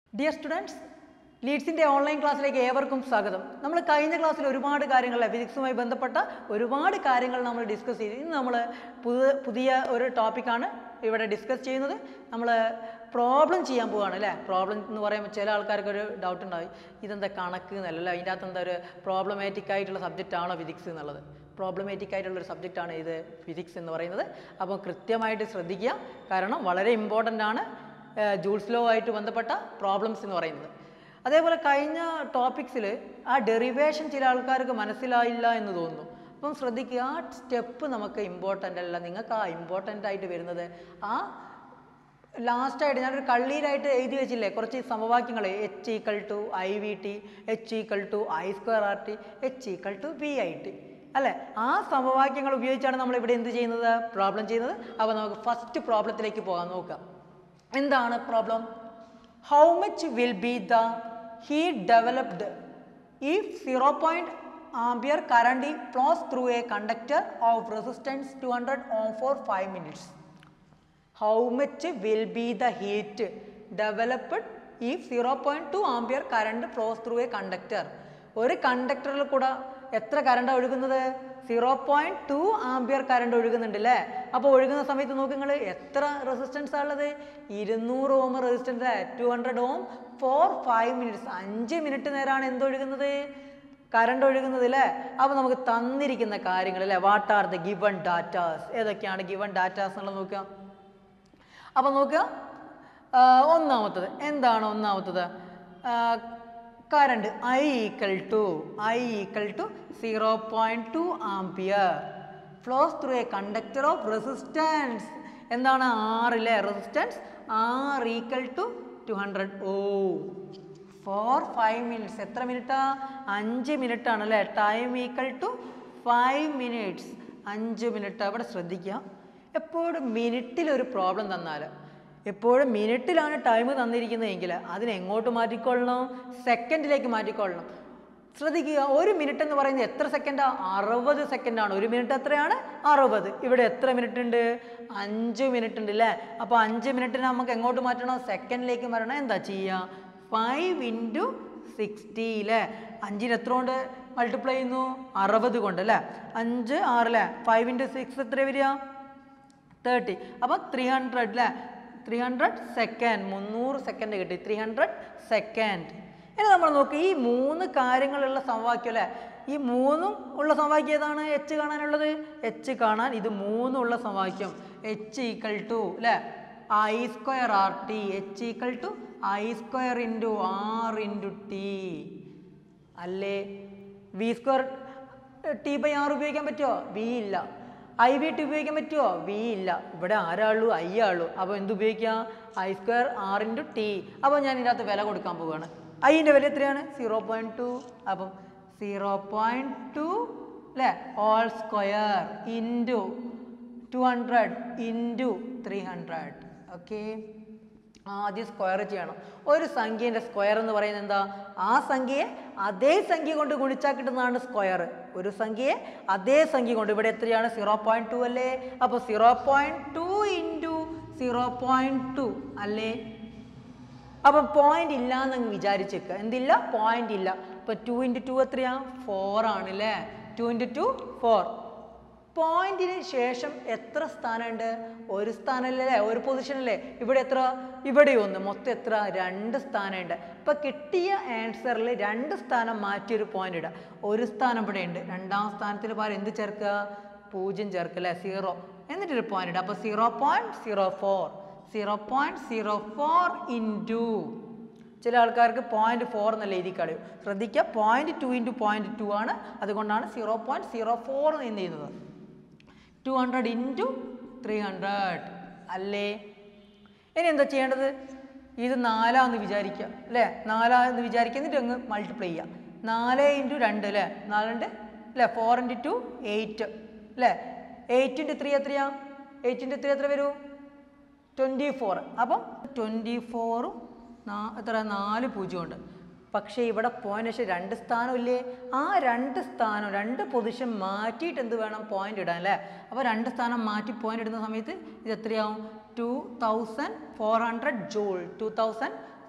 Dear students ലീഡ്സിൻ്റെ online ക്ലാസ്സിലേക്ക് ഏവർക്കും സ്വാഗതം നമ്മൾ കഴിഞ്ഞ ക്ലാസ്സിൽ ഒരുപാട് കാര്യങ്ങൾ ഫിസിക്സുമായി ബന്ധപ്പെട്ട ഒരുപാട് കാര്യങ്ങൾ നമ്മൾ ഡിസ്കസ് ചെയ്തു ഇന്ന് നമ്മൾ പുതിയ പുതിയ ഒരു ടോപ്പിക്കാണ് ഇവിടെ ഡിസ്കസ് ചെയ്യുന്നത് നമ്മൾ പ്രോബ്ലം ചെയ്യാൻ പോവുകയാണ് അല്ലേ പ്രോബ്ലം എന്ന് പറയുമ്പോൾ ചില ആൾക്കാർക്ക് ഒരു ഡൗട്ട് ഉണ്ടാവും ഇതെന്താ കണക്ക് എന്നല്ലല്ലോ അതിൻ്റെ അകത്ത് എന്താ ഒരു പ്രോബ്ലമാറ്റിക് ആയിട്ടുള്ള സബ്ജക്റ്റ് ആണോ ഫിസിക്സ് എന്നുള്ളത് പ്രോബ്ലമാറ്റിക് ആയിട്ടുള്ള ഒരു സബ്ജക്റ്റാണ് ഇത് ഫിസിക്സ് എന്ന് പറയുന്നത് അപ്പോൾ കൃത്യമായിട്ട് ശ്രദ്ധിക്കുക കാരണം വളരെ ഇമ്പോർട്ടൻ്റ് ആണ് ജൂൾസ് ലോ ആയിട്ട് ബന്ധപ്പെട്ട പ്രോബ്ലംസ് എന്ന് പറയുന്നത് അതേപോലെ കഴിഞ്ഞ ടോപ്പിക്സിൽ ആ ഡെറിവേഷൻ ചില ആൾക്കാർക്ക് മനസ്സിലായില്ല എന്ന് തോന്നുന്നു അപ്പം ശ്രദ്ധിക്കുക ആ സ്റ്റെപ്പ് നമുക്ക് ഇമ്പോർട്ടൻ്റ് അല്ല നിങ്ങൾക്ക് ആ ഇമ്പോർട്ടൻ്റ് ആയിട്ട് വരുന്നത് ആ ലാസ്റ്റായിട്ട് ഞാനൊരു കള്ളിയിലായിട്ട് എഴുതി വെച്ചില്ലേ കുറച്ച് സമവാക്യങ്ങൾ H equal to I V T H equal to I square R T H equal to V I T അല്ലേ ആ സമവാക്യങ്ങൾ ഉപയോഗിച്ചാണ് നമ്മൾ ഇവിടെ എന്ത് ചെയ്യുന്നത് പ്രോബ്ലം ചെയ്യുന്നത് അപ്പോൾ നമുക്ക് ഫസ്റ്റ് പ്രോബ്ലത്തിലേക്ക് പോകാൻ നോക്കാം എന്താണ് problem how much will be the heat developed if zero point ampere current flows through a conductor of resistance two hundred ohm for five minutes how much will be the heat developed ഈ zero point two ampere current flows through a conductor ഒരു കണ്ടക്ടറിൽ കൂടെ എത്ര current ഒഴുകുന്നത് zero point two ampere current ഒഴുകുന്നുണ്ട് അല്ലേ അപ്പോൾ ഒഴുകുന്ന സമയത്ത് നോക്ക് നിങ്ങൾ എത്ര റെസിസ്റ്റൻസ് ഉള്ളത് ഇരുന്നൂറ് ohm resistance two hundred ohm for five minutes അഞ്ച് മിനിറ്റ് നേരമാണ് എന്തൊഴുകുന്നത് കറണ്ട് ഒഴുകുന്നത് അല്ലേ അപ്പോൾ നമുക്ക് തന്നിരിക്കുന്ന കാര്യങ്ങൾ അല്ലേ what are the given datas ഏതൊക്കെയാണ് ഗിവൺ ഡാറ്റാസ് എന്നുള്ളത് നോക്കുക അപ്പം നോക്കുക ആ, ഒന്നാമത്തത് എന്താണ് ഒന്നാമത്തത് current I equal to I equal to zero point two ampere flows through a conductor of resistance എന്താണ് ആറിലെ resistance R equal to two hundred ohm for five minutes എത്ര മിനിറ്റാ അഞ്ച് മിനിറ്റ് ആണ് അല്ലേ time equal to five minutes അഞ്ച് മിനിറ്റ് അവിടെ ശ്രദ്ധിക്കുക എപ്പോഴും മിനിറ്റിൽ ഒരു പ്രോബ്ലം തന്നാൽ എപ്പോഴും മിനിറ്റിലാണ് ടൈം തന്നിരിക്കുന്നതെങ്കിൽ അതിനെ എങ്ങോട്ട് മാറ്റിക്കൊള്ളണം സെക്കൻഡിലേക്ക് മാറ്റിക്കൊള്ളണം ശ്രദ്ധിക്കുക ഒരു മിനിറ്റ് എന്ന് പറയുന്നത് എത്ര സെക്കൻഡാ അറുപത് സെക്കൻഡാണ് ഒരു മിനിറ്റ് എത്രയാണ് അറുപത് ഇവിടെ എത്ര മിനിറ്റ് ഉണ്ട് അഞ്ച് മിനിറ്റ് ഉണ്ട് അല്ലേ അപ്പോൾ അഞ്ച് മിനിറ്റിന് നമുക്ക് എങ്ങോട്ട് മാറ്റണം സെക്കൻഡിലേക്ക് മാറ്റണം എന്താ ചെയ്യുക ഫൈവ് ഇൻറ്റു സിക്സ്റ്റി അല്ലേ അഞ്ചിന് എത്ര കൊണ്ട് മൾട്ടിപ്ലൈ ചെയ്യുന്നു അറുപത് കൊണ്ട് അല്ലേ അഞ്ച് ആറ് അല്ലേ ഫൈവ് ഇൻറ്റു സിക്സ് എത്ര വരിക തേർട്ടി അപ്പോൾ ത്രീ ഹൺഡ്രഡ് അല്ലേ ത്രീ ഹൺഡ്രഡ് സെക്കൻഡ് മുന്നൂറ് സെക്കൻഡ് കിട്ടി ത്രീ ഹൺഡ്രഡ് സെക്കൻഡ് ഇനി നമ്മൾ നോക്കി ഈ മൂന്ന് കാര്യങ്ങളുള്ള സമവാക്യം അല്ലേ ഈ മൂന്നും ഉള്ള സമവാക്യം ഏതാണ് എച്ച് കാണാനുള്ളത് എച്ച് കാണാൻ ഇത് മൂന്നും ഉള്ള സമവാക്യം എച്ച് ഈക്വൽ ടു അല്ലേ I square R T H equal to I square into R into T അല്ലേ V square T by R ഉപയോഗിക്കാൻ പറ്റുമോ വി ഇല്ല ഐ വി ടി ഉപയോഗിക്കാൻ പറ്റുമോ വി ഇല്ല ഇവിടെ ആരാളൂ ഐ ആളൂ അപ്പോൾ എന്ത് ഉപയോഗിക്കുക I square R into T അപ്പോൾ ഞാൻ ഇതിനകത്ത് വില കൊടുക്കാൻ പോവുകയാണ് ഐൻ്റെ വില എത്രയാണ് സീറോ പോയിൻറ്റ് ടു അപ്പം സീറോ പോയിൻറ്റ് ടു അല്ലേ whole square into two hundred into three hundred okay ആദ്യം സ്ക്വയർ ചെയ്യണം ഒരു സംഖ്യേൻ്റെ സ്ക്വയർ എന്ന് പറയുന്നത് എന്താ ആ സംഖ്യയെ അതേ സംഖ്യ കൊണ്ട് ഗുണിച്ചാൽ കിട്ടുന്നതാണ് സ്ക്വയർ ഒരു സംഖ്യയെ അതേ സംഖ്യ കൊണ്ട് ഇവിടെ എത്രയാണ് സീറോ പോയിൻറ്റ് ടു അല്ലേ അപ്പോൾ zero point two into zero point two അല്ലേ അപ്പം പോയിന്റ് ഇല്ല എന്നങ്ങ് വിചാരിച്ചേക്കുക എന്തില്ല പോയിന്റ് ഇല്ല ഇപ്പൊ ടു ഇൻറ്റു ടു എത്രയാ ഫോർ ആണ് അല്ലേ ടു ഇൻറ്റു ടു ഫോർ പോയിന്റിന് ശേഷം എത്ര സ്ഥാനമുണ്ട് ഒരു സ്ഥാനമല്ലേ ഒരു പൊസിഷൻ അല്ലേ ഇവിടെ എത്ര ഇവിടെ ഒന്ന് മൊത്തം എത്ര രണ്ട് സ്ഥാനമുണ്ട് ഇപ്പൊ കിട്ടിയ ആൻസറിൽ രണ്ട് സ്ഥാനം മാറ്റി ഒരു പോയിന്റ് ഇടുക ഒരു സ്ഥാനം ഇവിടെ ഉണ്ട് രണ്ടാം സ്ഥാനത്തിന് പകരം എന്ത് ചേർക്കുക പൂജ്യം ചേർക്കുക അല്ലേ സീറോ എന്നിട്ടൊരു പോയിന്റ് ഇടുക അപ്പോൾ zero point zero four zero point zero four into ചില ആൾക്കാർക്ക് പോയിൻറ്റ് ഫോർ എന്നല്ല എഴുതി കളയും ശ്രദ്ധിക്കുക point two into point two ആണ് അതുകൊണ്ടാണ് സീറോ പോയിൻറ്റ് സീറോ ഫോർ എന്ന് ചെയ്യുന്നത് two hundred into three hundred അല്ലേ ഇനി എന്താ ചെയ്യേണ്ടത് ഇത് നാലാന്ന് വിചാരിക്കുക അല്ലേ നാലാന്ന് വിചാരിക്കുക എന്നിട്ട് അങ്ങ് മൾട്ടിപ്ലൈ ചെയ്യുക നാല് ഇൻറ്റു രണ്ട് അല്ലേ നാലുണ്ട് അല്ലേ ഫോർ ഇൻറ്റു ടു എയ്റ്റ് അല്ലേ എയ്റ്റ് ഇൻറ്റു ത്രീ എത്രയാ എയ്റ്റ് ഇൻറ്റു ത്രീ എത്ര വരൂ ട്വൻറ്റി ഫോർ അപ്പം ട്വൻറ്റി ഫോറും എത്ര നാല് പൂജ്യമുണ്ട് പക്ഷേ ഇവിടെ പോയിന്റ് പക്ഷേ രണ്ട് സ്ഥാനമില്ലേ ആ രണ്ട് സ്ഥാനം രണ്ട് പൊസിഷൻ മാറ്റിയിട്ട് എന്ത് വേണം പോയിന്റ് ഇടാൻ അല്ലേ അപ്പോൾ രണ്ട് സ്ഥാനം മാറ്റി പോയിന്റ് ഇടുന്ന സമയത്ത് ഇത് എത്രയാവും two thousand four hundred joule two thousand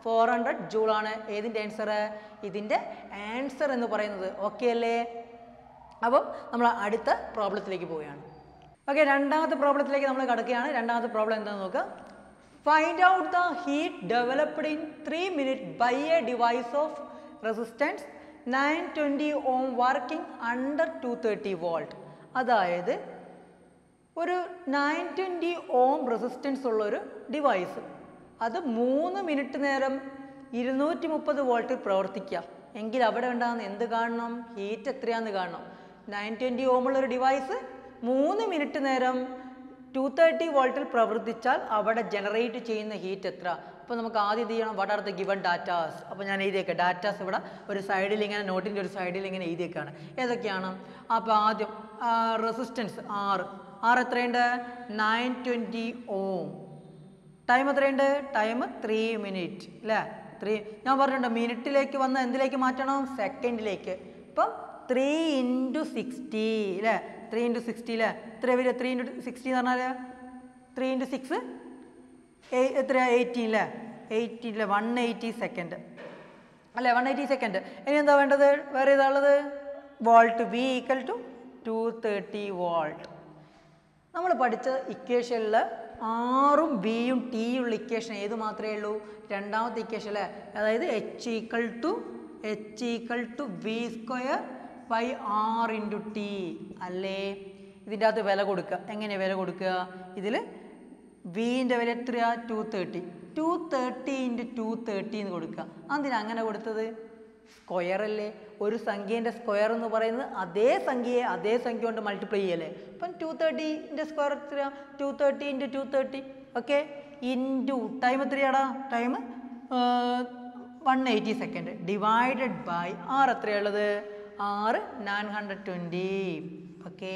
four hundred ജൂളാണ് ഏതിൻ്റെ ആൻസർ ഇതിൻ്റെ ആൻസർ എന്ന് പറയുന്നത് ഓക്കെ അല്ലേ അപ്പം നമ്മൾ അടുത്ത പ്രോബ്ലത്തിലേക്ക് പോവുകയാണ് ഓക്കെ രണ്ടാമത്തെ പ്രോബ്ലത്തിലേക്ക് നമ്മൾ കിടക്കുകയാണ് രണ്ടാമത്തെ പ്രോബ്ലം എന്താണെന്ന് നോക്കുക find out the heat developed in three minute by a device of resistance nine twenty ohm working under two thirty volt അതായത് ഒരു നയൻ ട്വൻറ്റി ഓം റെസിസ്റ്റൻസ് ഉള്ള ഒരു ഡിവൈസ് അത് മൂന്ന് മിനിറ്റ് നേരം ഇരുന്നൂറ്റി മുപ്പത് വോൾട്ടിൽ പ്രവർത്തിക്കുക എങ്കിൽ അവിടെ ഉണ്ടാകുന്ന എന്ത് കാണണം ഹീറ്റ് എത്രയാണെന്ന് കാണണം നയൻ ട്വൻറ്റി ഓമുള്ള ഒരു ഡിവൈസ് മൂന്ന് മിനിറ്റ് നേരം ടു തേർട്ടി വോൾട്ടിൽ പ്രവർത്തിച്ചാൽ അവിടെ ജനറേറ്റ് ചെയ്യുന്ന ഹീറ്റ് എത്ര അപ്പോൾ നമുക്ക് ആദ്യം ഇത് ചെയ്യണം what are the given datas അപ്പോൾ ഞാൻ എഴുതിയേക്കാം ഡാറ്റാസ് ഇവിടെ ഒരു സൈഡിൽ ഇങ്ങനെ നോട്ടിൻ്റെ ഒരു സൈഡിൽ ഇങ്ങനെ എഴുതിയേക്കാണ് ഏതൊക്കെയാണ് അപ്പോൾ ആദ്യം റെസിസ്റ്റൻസ് ആറ് ആറ് എത്രയുണ്ട് നയൻ ട്വൻറ്റി ഓം ടൈം എത്രയുണ്ട് ടൈം ത്രീ മിനിറ്റ് അല്ലേ ത്രീ ഞാൻ പറഞ്ഞിട്ടുണ്ട് മിനിറ്റിലേക്ക് വന്ന് എന്തിലേക്ക് മാറ്റണം സെക്കൻഡിലേക്ക് ഇപ്പം ത്രീ ഇൻറ്റു സിക്സ്റ്റി അല്ലേ ത്രീ ഇൻറ്റു സിക്സ്റ്റി അല്ലേ എത്ര വരിക ത്രീ ഇൻറ്റു സിക്സ്റ്റി എന്ന് പറഞ്ഞാൽ ത്രീ ഇൻറ്റു സിക്സ് എത്ര എയ്റ്റീൻ അല്ലേ എയ്റ്റീൻ അല്ലേ വൺ എയ്റ്റി സെക്കൻഡ് അല്ലേ വൺ എയ്റ്റി സെക്കൻഡ് ഇനി എന്താ വേണ്ടത് വേറെ ഏതാ ഉള്ളത് volt V equal to two thirty volt നമ്മൾ പഠിച്ച ഇക്വേഷനിൽ ആറും ബിയും ടിയും ഉള്ള ഇക്വേഷൻ ഏത് മാത്രമേ ഉള്ളൂ രണ്ടാമത്തെ ഇക്വേഷൻ അല്ലേ അതായത് H equal to H equal to V square by R into T അല്ലേ ഇതിൻ്റെ അകത്ത് വില കൊടുക്കുക എങ്ങനെയാണ് വില കൊടുക്കുക ഇതിൽ വിൻ്റെ വില എത്രയാ two thirty two thirty into two thirty എന്ന് കൊടുക്കുക അതിന് അങ്ങനെ കൊടുത്തത് സ്ക്വയർ അല്ലേ ഒരു സംഖ്യേൻ്റെ സ്ക്വയർ എന്ന് പറയുന്നത് അതേ സംഖ്യയെ അതേ സംഖ്യ കൊണ്ട് മൾട്ടിപ്ലൈ ചെയ്യല്ലേ അപ്പം ടു തേർട്ടീൻ്റെ സ്ക്വയർ എത്രയാ two thirty into two thirty okay into time എത്രയാടാ time one eighty second divided by R എത്രയുള്ളത് R nine hundred twenty okay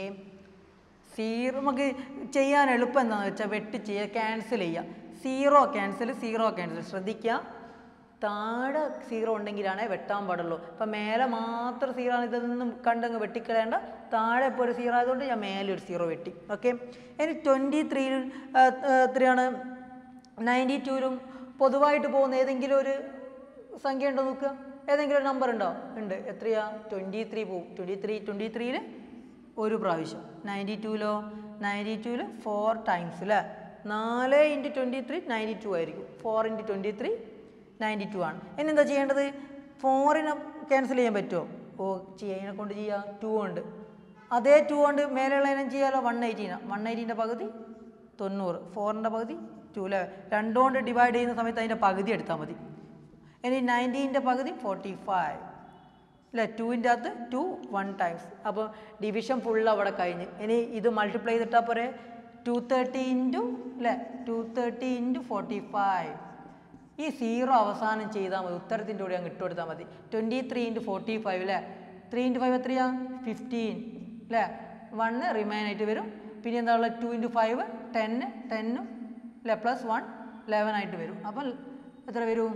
zero നമുക്ക് ചെയ്യാൻ എളുപ്പം എന്താണെന്ന് വെച്ചാൽ വെട്ടി ചെയ്യുക ക്യാൻസൽ ചെയ്യുക സീറോ ക്യാൻസൽ സീറോ ക്യാൻസൽ ശ്രദ്ധിക്കുക താഴെ സീറോ ഉണ്ടെങ്കിലാണ് വെട്ടാൻ പാടുള്ളൂ ഇപ്പം മേലെ മാത്രം സീറോ ആണ് ഇതൊന്നും കണ്ടങ്ങ് വെട്ടിക്കളയേണ്ട താഴെ ഇപ്പോൾ ഒരു സീറോ ആയതുകൊണ്ട് ഞാൻ മേലെ ഒരു സീറോ വെട്ടി ഓക്കെ ഇനി ട്വൻറ്റി ത്രീയിൽ എത്രയാണ് നയൻറ്റി ടൂലും പൊതുവായിട്ട് പോകുന്ന ഏതെങ്കിലും ഒരു സംഖ്യ ഉണ്ടോ നോക്കുക ഏതെങ്കിലും ഒരു നമ്പർ ഉണ്ടോ ഉണ്ട് എത്രയാ ട്വൻറ്റി ത്രീ പോവും ട്വൻറ്റി ത്രീ ട്വൻറ്റി ത്രീയിൽ ഒരു പ്രാവശ്യം നയൻറ്റി ടൂലോ നയൻറ്റി ടൂവിൽ ഫോർ ടൈംസ് അല്ലേ നാല് ഇൻറ്റു ട്വൻറ്റി ത്രീ നയൻറ്റി ടു ആയിരിക്കും four into twenty three ninety two ആണ് ഇനി എന്താ ചെയ്യേണ്ടത് ഫോറിനെ ക്യാൻസൽ ചെയ്യാൻ പറ്റുമോ ഓ ചെയ്യാനെ കൊണ്ട് ചെയ്യാം ടു ഉണ്ട് അതേ ടു കൊണ്ട് മേലെയുള്ളതിനും ചെയ്യാമല്ലോ വൺ എയ്റ്റീനാണ് വൺ എയ്റ്റീൻ്റെ പകുതി തൊണ്ണൂറ് ഫോറിൻ്റെ പകുതി ടു അല്ലേ രണ്ടുകൊണ്ട് ഡിവൈഡ് ചെയ്യുന്ന സമയത്ത് അതിൻ്റെ പകുതി എടുത്താൽ മതി ഇനി നയൻറ്റീൻ്റെ പകുതി ഫോർട്ടി ഫൈവ് അല്ലേ ടുവിൻ്റെ അകത്ത് ടു വൺ ടൈംസ് അപ്പോൾ ഡിവിഷൻ ഫുൾ അവിടെ കഴിഞ്ഞ് ഇനി ഇത് മൾട്ടിപ്ലൈ ചെയ്തിട്ടാൽ പോരെ ടു തേർട്ടി ഇൻറ്റു അല്ലേ two thirty into forty five ഈ സീറോ അവസാനം ചെയ്താൽ മതി ഉത്തരത്തിൻ്റെ കൂടെ അങ്ങ് ഇട്ട് കൊടുത്താൽ മതി twenty three into forty five അല്ലേ ത്രീ ഇൻറ്റു ഫൈവ് എത്രയാ ഫിഫ്റ്റീൻ അല്ലേ വണ്ണ് റിമൈൻ ആയിട്ട് വരും പിന്നെ എന്താ ഉള്ളത് ടു ഇൻറ്റു ഫൈവ് ടെന്ന് ടെന്നും അല്ലേ പ്ലസ് വൺ ലെവൻ ആയിട്ട് വരും അപ്പം എത്ര വരും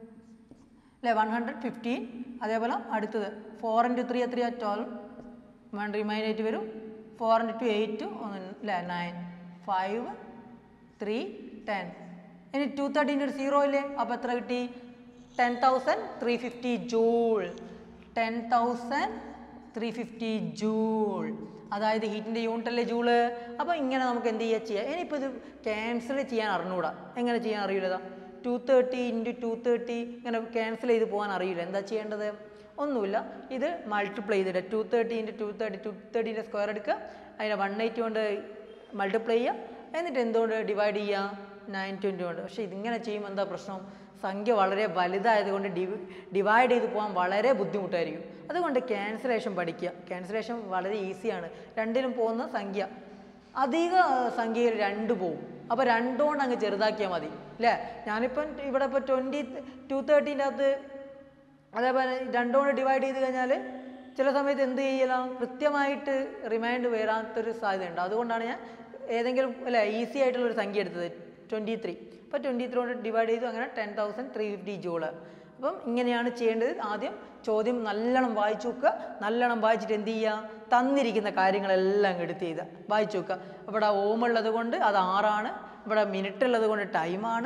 അല്ലേ വൺ ഹൺഡ്രഡ് ഫിഫ്റ്റീൻ അതേപോലെ അടുത്തത് ഫോർ ഇൻറ്റു ത്രീ എത്രയാ ട്വൽവ് വൺ റിമൈൻ ആയിട്ട് വരും ഫോർ ഇൻറ്റു ടു എയ്റ്റ് അല്ലേ നയൻ ഫൈവ് ത്രീ ടെൻ ഇനി ടു തേർട്ടീൻ്റെ ഒരു സീറോ ഇല്ലേ അപ്പോൾ എത്ര കിട്ടി ten thousand three fifty joule ten thousand three fifty joule അതായത് ഹീറ്റിൻ്റെ യൂണിറ്റ് അല്ലേ ജൂള് അപ്പോൾ ഇങ്ങനെ നമുക്ക് എന്ത് ചെയ്യുക ചെയ്യാം ഇനിയിപ്പോൾ ഇത് ക്യാൻസൽ ചെയ്യാൻ അറിഞ്ഞൂടാ എങ്ങനെ ചെയ്യാൻ അറിയില്ലതാ two thirty into two thirty ഇങ്ങനെ ക്യാൻസൽ ചെയ്ത് പോകാൻ അറിയില്ല എന്താ ചെയ്യേണ്ടത് ഒന്നുമില്ല ഇത് മൾട്ടിപ്ലൈ ചെയ്തിട്ട് two thirty into two thirty two തേർട്ടീൻ്റെ സ്ക്വയർ എടുക്കുക അതിനെ വൺ എയ്റ്റി കൊണ്ട് മൾട്ടിപ്ലൈ ചെയ്യുക എന്നിട്ട് എന്തുകൊണ്ട് ഡിവൈഡ് ചെയ്യുക നയൻ ട്വൻറ്റി കൊണ്ട് പക്ഷേ ഇതിങ്ങനെ ചെയ്യുമ്പോൾ എന്താ പ്രശ്നം സംഖ്യ വളരെ വലുതായതുകൊണ്ട് ഡിവി ഡിവൈഡ് ചെയ്ത് പോകാൻ വളരെ ബുദ്ധിമുട്ടായിരിക്കും അതുകൊണ്ട് ക്യാൻസലേഷൻ പഠിക്കുക ക്യാൻസലേഷൻ വളരെ ഈസിയാണ് രണ്ടിലും പോകുന്ന സംഖ്യ അധിക സംഖ്യയിൽ രണ്ട് പോവും അപ്പോൾ രണ്ടുകൊണ്ട് അങ്ങ് ചെറുതാക്കിയാൽ മതി അല്ലേ ഞാനിപ്പം ഇവിടെ ഇപ്പോൾ ട്വൻറ്റി ടു തേർട്ടീൻ്റെ അകത്ത് അതേപോലെ രണ്ടുകൊണ്ട് ഡിവൈഡ് ചെയ്ത് കഴിഞ്ഞാൽ ചില സമയത്ത് എന്ത് ചെയ്യലാം കൃത്യമായിട്ട് റിമൈൻഡ് വരാത്തൊരു സാധ്യതയുണ്ട് അതുകൊണ്ടാണ് ഞാൻ ഏതെങ്കിലും അല്ലേ ഈസി ആയിട്ടുള്ള ഒരു സംഖ്യ എടുത്തത് ട്വൻറ്റി ത്രീ അപ്പോൾ ട്വൻറ്റി ത്രീ കൊണ്ട് ഡിവൈഡ് ചെയ്തു അങ്ങനെ ten thousand three fifty joule അപ്പം ഇങ്ങനെയാണ് ചെയ്യേണ്ടത് ആദ്യം ചോദ്യം നല്ലോണം വായിച്ചു നോക്കുക നല്ലോണം വായിച്ചിട്ട് എന്ത് ചെയ്യുക തന്നിരിക്കുന്ന കാര്യങ്ങളെല്ലാം അങ്ങ് എടുത്ത് ചെയ്തുക വായിച്ചു നോക്കുക ഇവിടെ ഓം ഉള്ളത് കൊണ്ട് അത് ആറാണ് ഇവിടെ മിനിറ്റ് ഉള്ളത് കൊണ്ട് ടൈമാണ്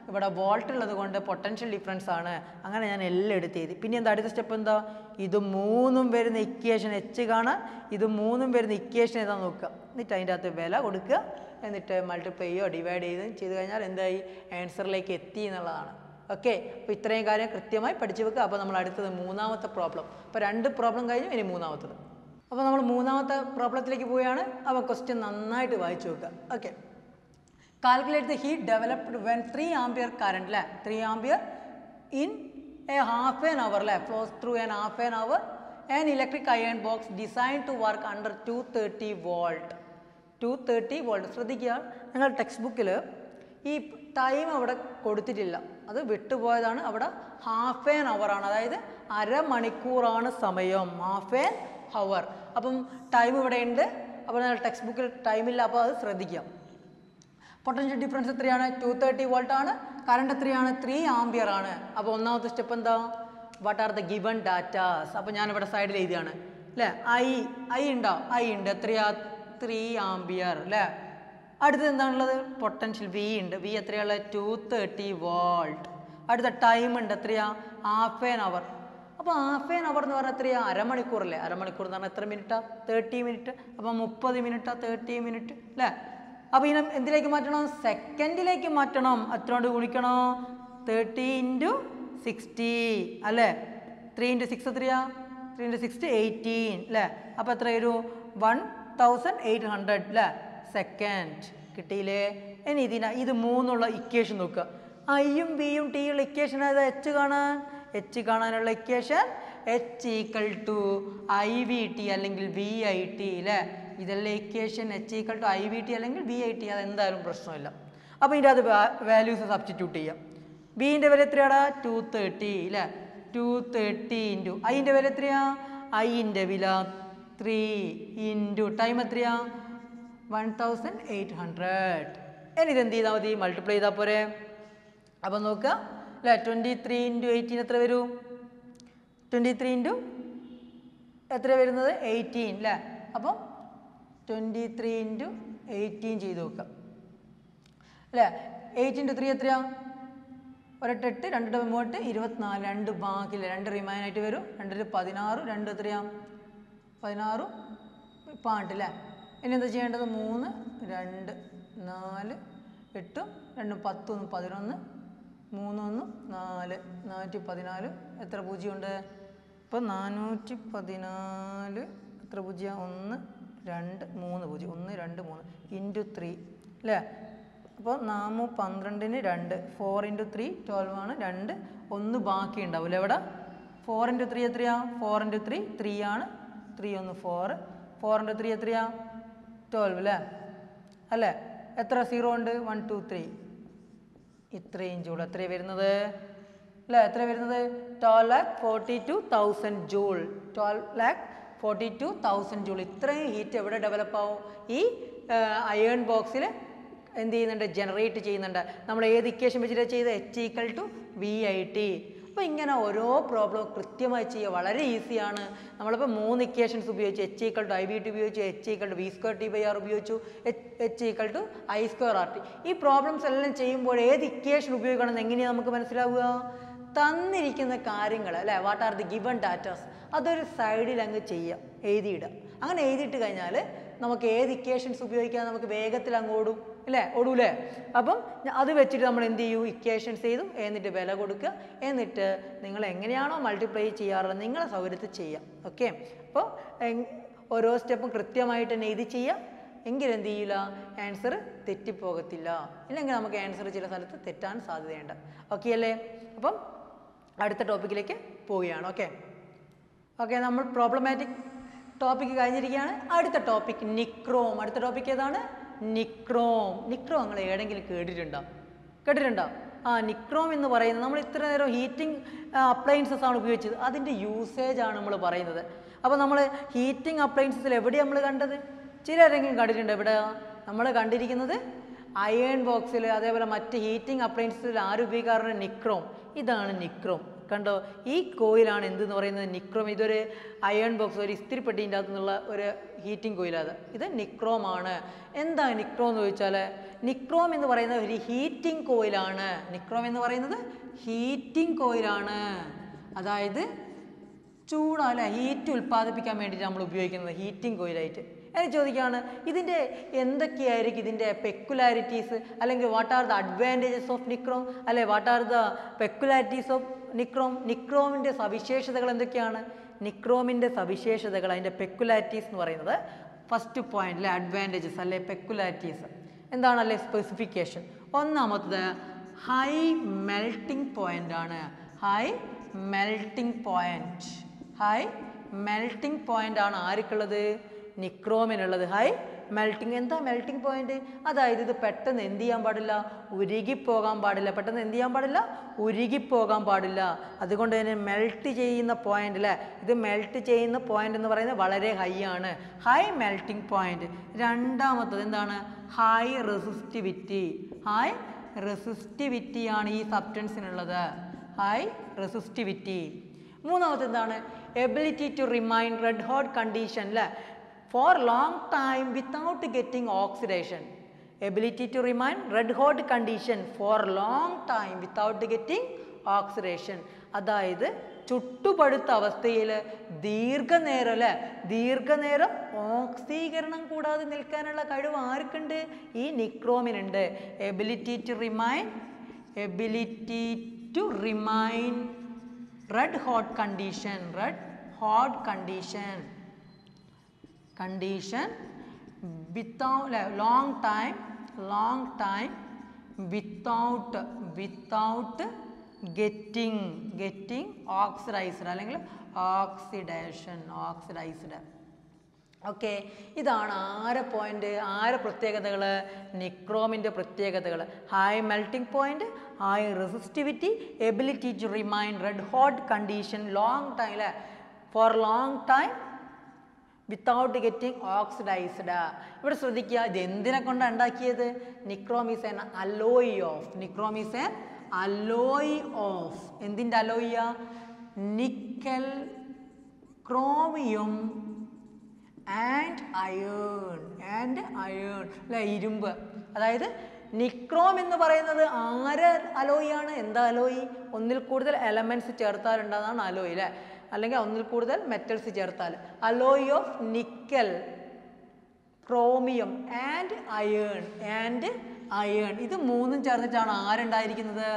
ഇവിടെ വോൾട്ട് ഉള്ളത് കൊണ്ട് പൊട്ടൻഷ്യൽ ഡിഫറൻസ് ആണ് അങ്ങനെ ഞാൻ എല്ലാം എടുത്ത് എഴുതി പിന്നെ എന്താ അടുത്ത സ്റ്റെപ്പ് എന്താ ഇത് മൂന്നും വരുന്ന ഇക്വേഷൻ എച്ച് കാണാൻ ഇത് മൂന്നും വരുന്ന ഇക്വേഷൻ ഏതാ നോക്കുക എന്നിട്ട് അതിൻ്റെ അകത്ത് വില കൊടുക്കുക എന്നിട്ട് മൾട്ടിപ്ലൈ ചെയ്യുകയോ ഡിവൈഡ് ചെയ്ത് ചെയ്ത് കഴിഞ്ഞാൽ എന്തായി ആൻസറിലേക്ക് എത്തി എന്നുള്ളതാണ് ഓക്കെ അപ്പോൾ ഇത്രയും കാര്യം കൃത്യമായി പഠിച്ചു വെക്കുക അപ്പോൾ നമ്മൾ അടുത്തത് മൂന്നാമത്തെ പ്രോബ്ലം അപ്പോൾ രണ്ട് പ്രോബ്ലം കഴിഞ്ഞു ഇനി മൂന്നാമത്തത് അപ്പോൾ നമ്മൾ മൂന്നാമത്തെ പ്രോബ്ലത്തിലേക്ക് പോവുകയാണ് അപ്പോൾ ക്വസ്റ്റ്യൻ നന്നായിട്ട് വായിച്ചു വെക്കുക okay calculate the heat developed when three ampere current അല്ലേ three ampere in a half an hour അല്ലേ flows through an half an hour an electric iron box design to work under two thirty volt two thirty volt ശ്രദ്ധിക്കുക നിങ്ങൾ text ബുക്കിൽ ഈ time അവിടെ കൊടുത്തിട്ടില്ല അത് വിട്ടുപോയതാണ് അവിടെ ഹാഫ് ആൻ അവർ ആണ് അതായത് അരമണിക്കൂറാണ് സമയം ഹാഫ് ആൻ ഹവർ അപ്പം ടൈം ഇവിടെ ഉണ്ട് അപ്പോൾ നിങ്ങൾ ടെക്സ്റ്റ് ബുക്കിൽ ടൈമില്ല അപ്പോൾ അത് ശ്രദ്ധിക്കാം പൊട്ടൻഷ്യൽ ഡിഫറൻസ് എത്രയാണ് ടു തേർട്ടി വോൾട്ട് ആണ് കറണ്ട് എത്രയാണ് ത്രീ ആംബിയർ ആണ് അപ്പോൾ ഒന്നാമത്തെ സ്റ്റെപ്പ് എന്താ what are the given datas അപ്പോൾ ഞാനിവിടെ സൈഡിൽ എഴുതിയാണ് അല്ലേ ഐ ഐ ഉണ്ടോ ഐ ഉണ്ട് എത്രയാ ത്രീ ആംബിയർ അല്ലേ അടുത്തത് എന്താണുള്ളത് പൊട്ടൻഷ്യൽ വി ഉണ്ട് വി എത്രയുള്ളത് ടു തേർട്ടി വോൾട്ട് അടുത്ത ടൈം ഉണ്ട് എത്രയാ ഹാഫ് ആൻ അവർ അപ്പോൾ ഹാഫ് ആൻ അവർ എന്ന് പറഞ്ഞാൽ എത്രയാ അരമണിക്കൂറല്ലേ അരമണിക്കൂർ എന്ന് പറഞ്ഞാൽ എത്ര മിനിറ്റാ തേർട്ടി മിനിറ്റ് അപ്പോൾ മുപ്പത് മിനിറ്റാ തേർട്ടി മിനിറ്റ് അല്ലേ അപ്പോൾ ഇതിനെ എന്തിലേക്ക് മാറ്റണം സെക്കൻഡിലേക്ക് മാറ്റണം എത്ര കൊണ്ട് ഗുണിക്കണോ തേർട്ടി ഇൻറ്റു സിക്സ്റ്റി അല്ലേ ത്രീ ഇൻറ്റു സിക്സ് എത്രയാ ത്രീ ഇൻറ്റു സിക്സ്റ്റി എയ്റ്റീൻ അല്ലേ അപ്പോൾ എത്ര ഒരു വൺ തൗസൻഡ് എയ്റ്റ് ഹൺഡ്രഡ് അല്ലേ സെക്കൻഡ് കിട്ടിയില്ലേ ഇനി ഇതിന ഇത് മൂന്നുള്ള ഇക്വേഷൻ നോക്കുക ഐയും ബിയും ടിയുള്ള ഇക്വേഷൻ ഏതാ എച്ച് കാണാൻ എച്ച് കാണാനുള്ള equation H equal to I V T അല്ലെങ്കിൽ വി ഐ ടി അല്ലേ ഇതെല്ലാം equation H equal to I V T അല്ലെങ്കിൽ വി ഐ ടി അത് എന്തായാലും പ്രശ്നമില്ല അപ്പോൾ ഇതിൻ്റെ അത് വാല്യൂസ് സബ്സ്റ്റിറ്റ്യൂട്ട് ചെയ്യാം ബീൻ്റെ വില എത്രയാടാ ടു തേർട്ടി അല്ലേ ടു തേർട്ടി ഇൻറ്റു ഐൻ്റെ വില എത്രയാ ഐൻ്റെ വില ത്രീ ഇൻറ്റു ടൈം എത്രയാ വൺ തൗസൻഡ് എയ്റ്റ് ഹൺഡ്രഡ് ഇനി ഇതെന്ത് ചെയ്താൽ മതി മൾട്ടിപ്ലൈ ചെയ്താൽ പോരെ അപ്പം നോക്കുക അല്ലേ ട്വൻറ്റി ത്രീ ഇൻറ്റു എയ്റ്റീൻ എത്ര വരും ട്വൻറ്റി ത്രീ ഇൻറ്റു എത്ര വരുന്നത് എയ്റ്റീൻ അല്ലേ അപ്പം ട്വൻറ്റി ത്രീ ഇൻറ്റു എയ്റ്റീൻ ചെയ്ത് നോക്കാം അല്ലേ എയ്റ്റ് ഇൻറ്റു ത്രീ എത്രയാ ഒരെട്ടെട്ട് രണ്ട് മൂട്ട് ഇരുപത്തിനാല് രണ്ട് ബാക്കില്ല രണ്ട് റിമൈൻ ആയിട്ട് വരും രണ്ടിൽ പതിനാറ് രണ്ട് എത്രയാ പതിനാറും പാട്ട് അല്ലേ ഇനി എന്താ ചെയ്യേണ്ടത് മൂന്ന് രണ്ട് നാല് എട്ടും രണ്ടും പത്തൊന്ന് പതിനൊന്ന് മൂന്നൊന്നും നാല് നാനൂറ്റി പതിനാല് എത്ര പൂജ്യമുണ്ട് ഇപ്പം നാനൂറ്റി പതിനാല് എത്ര പൂജ്യം ഒന്ന് രണ്ട് മൂന്ന് പൂജ്യം ഒന്ന് രണ്ട് മൂന്ന് ഇൻറ്റു ത്രീ അല്ലേ അപ്പോൾ നാമു പന്ത്രണ്ടിന് രണ്ട് ഫോർ ഇൻറ്റു ത്രീ ട്വൽവ് ആണ് രണ്ട് ഒന്ന് ബാക്കി ഉണ്ടാവില്ല എവിടെ ഫോർ ഇൻറ്റു ത്രീ എത്രയാ ഫോർ ഇൻറ്റു ത്രീ ത്രീ ആണ് ത്രീ ഒന്ന് ഫോർ ഫോർ ഇൻറ്റു ത്രീ എത്രയാ ട്വൽവ് അല്ലേ അല്ലേ എത്ര സീറോ ഉണ്ട് വൺ ടു ത്രീ ഇത്രയും ജൂൾ എത്രയാണ് വരുന്നത് അല്ലേ എത്ര വരുന്നത് twelve lakh forty two thousand joule twelve lakh forty two thousand joule ഇത്രയും ഹീറ്റ് എവിടെ ഡെവലപ്പ് ആവും ഈ അയേൺ ബോക്സിൽ എന്ത് ചെയ്യുന്നുണ്ട് ജനറേറ്റ് ചെയ്യുന്നുണ്ട് നമ്മൾ ഏത് ഇക്വേഷൻ വെച്ചിട്ട് ചെയ്ത് H equal to V I T അപ്പോൾ ഇങ്ങനെ ഓരോ പ്രോബ്ലം കൃത്യമായി ചെയ്യുക വളരെ ഈസിയാണ് നമ്മളിപ്പോൾ മൂന്ന് ഇക്വേഷൻസ് ഉപയോഗിച്ചു H equal to I V T ഉപയോഗിച്ചു H equal to V square T by R ഉപയോഗിച്ചു H equal to I square R T ഈ പ്രോബ്ലംസ് എല്ലാം ചെയ്യുമ്പോൾ ഏത് ഇക്വേഷൻ ഉപയോഗിക്കണമെന്ന് എങ്ങനെയാണ് നമുക്ക് മനസ്സിലാവുക തന്നിരിക്കുന്ന കാര്യങ്ങൾ അല്ലേ what are the given datas അതൊരു സൈഡിൽ അങ്ങ് ചെയ്യുക എഴുതിയിടുക അങ്ങനെ എഴുതിയിട്ട് കഴിഞ്ഞാൽ നമുക്ക് ഏത് ഇക്വേഷൻസ് ഉപയോഗിക്കാൻ നമുക്ക് വേഗത്തിൽ അങ്ങ് ഓടും അല്ലേ ഓടൂലേ അപ്പം ഞ- അത് വെച്ചിട്ട് നമ്മൾ എന്ത് ചെയ്യും ഇക്വേഷൻസ് ചെയ്തു എന്നിട്ട് വില കൊടുക്കുക എന്നിട്ട് നിങ്ങൾ എങ്ങനെയാണോ മൾട്ടിപ്ലൈ ചെയ്യാറുള്ളത് നിങ്ങളെ സൗകര്യത്തിൽ ചെയ്യാം ഓക്കെ അപ്പോൾ ഓരോ സ്റ്റെപ്പും കൃത്യമായിട്ട് തന്നെ എഴുതി ചെയ്യുക എങ്കിൽ എന്ത് ചെയ്യില്ല ആൻസർ തെറ്റിപ്പോകത്തില്ല ഇല്ലെങ്കിൽ നമുക്ക് ആൻസർ ചില സ്ഥലത്ത് തെറ്റാൻ സാധ്യതയുണ്ട് ഓക്കെ അല്ലേ അപ്പം അടുത്ത ടോപ്പിക്കിലേക്ക് പോവുകയാണ് ഓക്കെ ഓക്കെ നമ്മൾ പ്രോബ്ലമാറ്റിക് ടോപ്പിക്ക് കഴിഞ്ഞിരിക്കുകയാണ് അടുത്ത ടോപ്പിക് നിക്രോം അടുത്ത ടോപ്പിക് ഏതാണ് നിക്രോം നിക്രോം നിങ്ങൾ എവിടെയെങ്കിലും കേട്ടിട്ടുണ്ടോ കേട്ടിട്ടുണ്ടോ ആ നിക്രോം എന്ന് പറയുന്നത് നമ്മൾ ഇത്ര നേരം ഹീറ്റിംഗ് അപ്ലയൻസസ് ആണ് ഉപയോഗിച്ചത് അതിൻ്റെ യൂസേജ് ആണ് നമ്മൾ പറയുന്നത് അപ്പോൾ നമ്മൾ ഹീറ്റിംഗ് അപ്ലയൻസസിൽ എവിടെയാണ് നമ്മൾ കണ്ടത് ചിലരെങ്കിലും കണ്ടിട്ടുണ്ട് എവിടെ നമ്മൾ കണ്ടിരിക്കുന്നത് അയേൺ ബോക്സിൽ അതേപോലെ മറ്റ് ഹീറ്റിംഗ് അപ്ലയൻസസിൽ ആര് ഉപയോഗിക്കാറുണ്ട് നിക്രോം ഇതാണ് നിക്രോം കണ്ടോ ഈ കോയിലാണ് എന്തെന്ന് പറയുന്നത് നിക്രോം ഇതൊരു അയൺ ബോക്സ് ഒരു ഇസ്തിരിപ്പെട്ടിൻ്റെ അകത്തു നിന്നുള്ള ഒരു ഹീറ്റിംഗ് കോയിലാണ് ഇത് നിക്രോമാണ് എന്താ നിക്രോം എന്ന് ചോദിച്ചാൽ നിക്രോം എന്ന് പറയുന്നത് ഒരു ഹീറ്റിംഗ് കോയിലാണ് നിക്രോം എന്ന് പറയുന്നത് ഹീറ്റിംഗ് കോയിലാണ് അതായത് ചൂട് അല്ല ഹീറ്റ് ഉൽപ്പാദിപ്പിക്കാൻ വേണ്ടിയിട്ട് നമ്മൾ ഉപയോഗിക്കുന്നത് ഹീറ്റിംഗ് കോയിലായിട്ട് എനിക്ക് ചോദിക്കുകയാണ് ഇതിൻ്റെ എന്തൊക്കെയായിരിക്കും ഇതിൻ്റെ പെക്കുലാരിറ്റീസ് അല്ലെങ്കിൽ what are the advantages of nichrome അല്ലെ what are the peculiarities of nichrome നിക്രോമിൻ്റെ സവിശേഷതകൾ എന്തൊക്കെയാണ് നിക്രോമിൻ്റെ സവിശേഷതകൾ അതിൻ്റെ പെക്കുലാരിറ്റീസ് എന്ന് പറയുന്നത് ഫസ്റ്റ് പോയിന്റ് അല്ലെ അഡ്വാൻറ്റേജസ് അല്ലെ പെക്കുലാരിറ്റീസ് എന്താണ് അല്ലെ സ്പെസിഫിക്കേഷൻ ഒന്നാമത്തത് ഹൈ മെൽട്ടിംഗ് പോയിന്റ് ആണ് high melting point high melting point ആണ് ആർക്കുള്ളത് നിക്രോമിനുള്ളത് ഹൈ മെൽട്ടിംഗ് എന്താ മെൽട്ടിംഗ് പോയിന്റ് അതായത് ഇത് പെട്ടെന്ന് എന്ത് ചെയ്യാൻ പാടില്ല ഉരുകിപ്പോകാൻ പാടില്ല പെട്ടെന്ന് എന്ത് ചെയ്യാൻ പാടില്ല ഉരുകിപ്പോകാൻ പാടില്ല അതുകൊണ്ട് തന്നെ മെൽറ്റ് ചെയ്യുന്ന പോയിന്റ് അല്ലേ ഇത് മെൽറ്റ് ചെയ്യുന്ന പോയിന്റ് എന്ന് പറയുന്നത് വളരെ ഹൈ ആണ് ഹൈ മെൽട്ടിംഗ് പോയിന്റ് രണ്ടാമത്തത് എന്താണ് ഹൈ റെസിസ്റ്റിവിറ്റി ഹൈ റെസിസ്റ്റിവിറ്റി ആണ് ഈ സബ്സ്റ്റൻസിനുള്ളത് ഹൈ റെസിസ്റ്റിവിറ്റി മൂന്നാമത്തെ എന്താണ് ability to remain red hot condition അല്ലേ for long time without getting oxidation ability to remain red hot condition for long time without getting oxidation അതായത് ചുട്ടുപഴുത്ത അവസ്ഥയിൽ ദീർഘനേരം അല്ലേ ദീർഘനേരം ഓക്സീകരണം കൂടാതെ നിൽക്കാനുള്ള കഴിവ് ആർക്കുണ്ട് ഈ നിക്രോമിനുണ്ട് ability to remain ability to remain red hot condition red hot condition condition without long time long time without without getting getting oxidized അല്ലെങ്കിൽ ഓക്സിഡേഷൻ ഓക്സിഡൈസ്ഡ് ഓക്കെ ഇതാണ് ആറ് പോയിന്റ് ആറ് പ്രത്യേകതകൾ നിക്രോമിൻ്റെ പ്രത്യേകതകൾ high melting point high resistivity ability to remain red hot condition long time അല്ലേ for long time without getting oxidized ഇവിടെ ശ്രദ്ധിക്കുക ഇത് എന്തിനെ കൊണ്ടാണ് ഉണ്ടാക്കിയത് nichrome is an alloy of nichrome is an alloy of എന്തിൻ്റെ alloy nickel chromium and iron and iron അല്ലെ ഇരുമ്പ് അതായത് നിക്രോം എന്ന് പറയുന്നത് ആര് അലോയാണ് എന്താ അലോയി ഒന്നിൽ കൂടുതൽ എലമെന്റ്സ് ചേർത്താലുണ്ടാകുന്നതാണ് അലോയ് അല്ലേ അല്ലെങ്കിൽ ഒന്നിൽ കൂടുതൽ മെറ്റൽസ് ചേർത്താൽ alloy of nickel chromium and iron and iron ഇത് മൂന്നും ചേർന്നിട്ടാണ് ആരുണ്ടായിരിക്കുന്നത്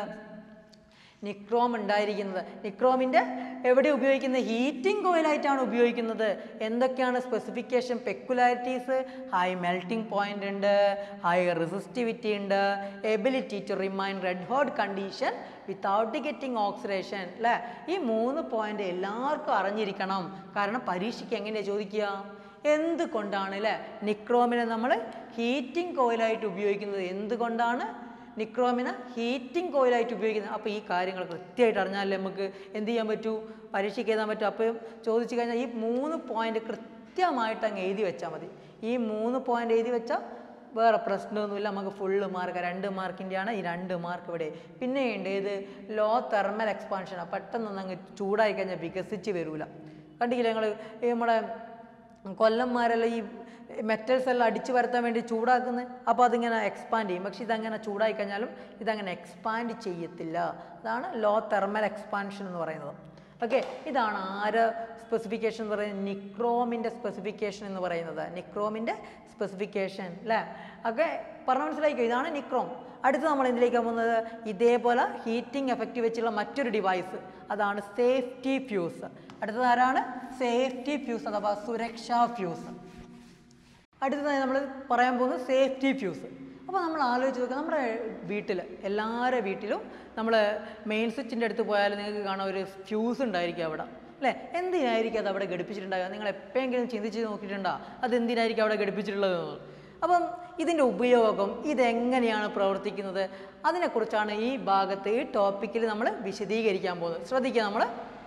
നിക്രോം ഉണ്ടായിരിക്കുന്നത് നിക്രോമിൻ്റെ എവിടെ ഉപയോഗിക്കുന്നത് ഹീറ്റിംഗ് കോയിലായിട്ടാണ് ഉപയോഗിക്കുന്നത് എന്തൊക്കെയാണ് specification peculiarities high melting point ഉണ്ട് ഹൈ റെസിസ്റ്റിവിറ്റി ഉണ്ട് ability to remain red hot condition without getting oxidation അല്ലേ ഈ മൂന്ന് പോയിന്റ് എല്ലാവർക്കും അറിഞ്ഞിരിക്കണം കാരണം പരീക്ഷയ്ക്ക് എങ്ങനെയാണ് ചോദിക്കുക എന്തുകൊണ്ടാണ് അല്ലേ നിക്രോമിനെ നമ്മൾ ഹീറ്റിംഗ് കോയിലായിട്ട് ഉപയോഗിക്കുന്നത് എന്തുകൊണ്ടാണ് നിക്രോമിനെ ഹീറ്റിംഗ് കോയിലായിട്ട് ഉപയോഗിക്കുന്നത് അപ്പോൾ ഈ കാര്യങ്ങൾ കൃത്യമായിട്ട് അറിഞ്ഞാലേ നമുക്ക് എന്ത് ചെയ്യാൻ പറ്റൂ പരീക്ഷയ്ക്ക് എഴുതാൻ പറ്റും അപ്പോൾ ചോദിച്ചു കഴിഞ്ഞാൽ ഈ മൂന്ന് പോയിന്റ് കൃത്യമായിട്ട് അങ്ങ് എഴുതി വെച്ചാൽ മതി ഈ മൂന്ന് പോയിന്റ് എഴുതി വെച്ചാൽ വേറെ പ്രശ്നമൊന്നുമില്ല നമുക്ക് ഫുള്ള് മാർക്ക് രണ്ട് മാർക്കിൻ്റെയാണ് ഈ രണ്ട് മാർക്ക് ഇവിടെ പിന്നെ ഉണ്ട് ഇത് ലോ തെർമൽ എക്സ്പാൻഷനാണ് പെട്ടെന്നൊന്നും അങ്ങ് ചൂടായി കഴിഞ്ഞാൽ വികസിച്ച് വരില്ല കണ്ടില്ലേ ഞങ്ങൾ ഈ നമ്മുടെ കൊല്ലന്മാരെല്ലാം ഈ മെറ്റൽസ് എല്ലാം അടിച്ചു വരുത്താൻ വേണ്ടി ചൂടാക്കുന്നത് അപ്പോൾ അതിങ്ങനെ എക്സ്പാൻഡ് ചെയ്യും പക്ഷേ ഇതങ്ങനെ ചൂടായി കഴിഞ്ഞാലും ഇതങ്ങനെ എക്സ്പാൻഡ് ചെയ്യത്തില്ല അതാണ് ലോ തെർമൽ എക്സ്പാൻഷൻ എന്ന് പറയുന്നത് ഓക്കെ ഇതാണ് ആര് സ്പെസിഫിക്കേഷൻ എന്ന് പറയുന്നത് നിക്രോമിൻ്റെ സ്പെസിഫിക്കേഷൻ എന്ന് പറയുന്നത് നിക്രോമിൻ്റെ സ്പെസിഫിക്കേഷൻ അല്ലേ ഓക്കെ പറഞ്ഞ മനസ്സിലായിക്കോ ഇതാണ് നിക്രോം അടുത്ത് നമ്മൾ എന്തിലേക്കാണ് പോകുന്നത് ഇതേപോലെ ഹീറ്റിംഗ് എഫക്റ്റ് വെച്ചുള്ള മറ്റൊരു ഡിവൈസ് അതാണ് സേഫ്റ്റി ഫ്യൂസ് അടുത്തത് ആരാണ് സേഫ്റ്റി ഫ്യൂസ് അഥവാ സുരക്ഷാ ഫ്യൂസ് അടുത്തതായി നമ്മൾ പറയാൻ പോകുന്നത് സേഫ്റ്റി ഫ്യൂസ് അപ്പോൾ നമ്മൾ ആലോചിച്ച് നോക്കുക നമ്മുടെ വീട്ടിൽ എല്ലാവരുടെ വീട്ടിലും നമ്മൾ മെയിൻ സ്വിച്ചിൻ്റെ അടുത്ത് പോയാൽ നിങ്ങൾക്ക് കാണാൻ ഒരു ഫ്യൂസ് ഉണ്ടായിരിക്കും അവിടെ അല്ലേ എന്തിനായിരിക്കും അത് അവിടെ ഘടിപ്പിച്ചിട്ടുണ്ടാകുക നിങ്ങൾ എപ്പോഴെങ്കിലും ചിന്തിച്ച് നോക്കിയിട്ടുണ്ടോ അത് എന്തിനായിരിക്കും അവിടെ ഘടിപ്പിച്ചിട്ടുള്ളത് എന്ന്? അപ്പം ഇതിൻ്റെ ഉപയോഗം ഇതെങ്ങനെയാണ് പ്രവർത്തിക്കുന്നത് അതിനെക്കുറിച്ചാണ് ഈ ഭാഗത്ത് ഈ ടോപ്പിക്കിൽ നമ്മൾ വിശദീകരിക്കാൻ പോകുന്നത് ശ്രദ്ധിക്കുക നമ്മൾ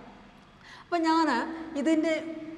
അപ്പം ഞാൻ ഇതിൻ്റെ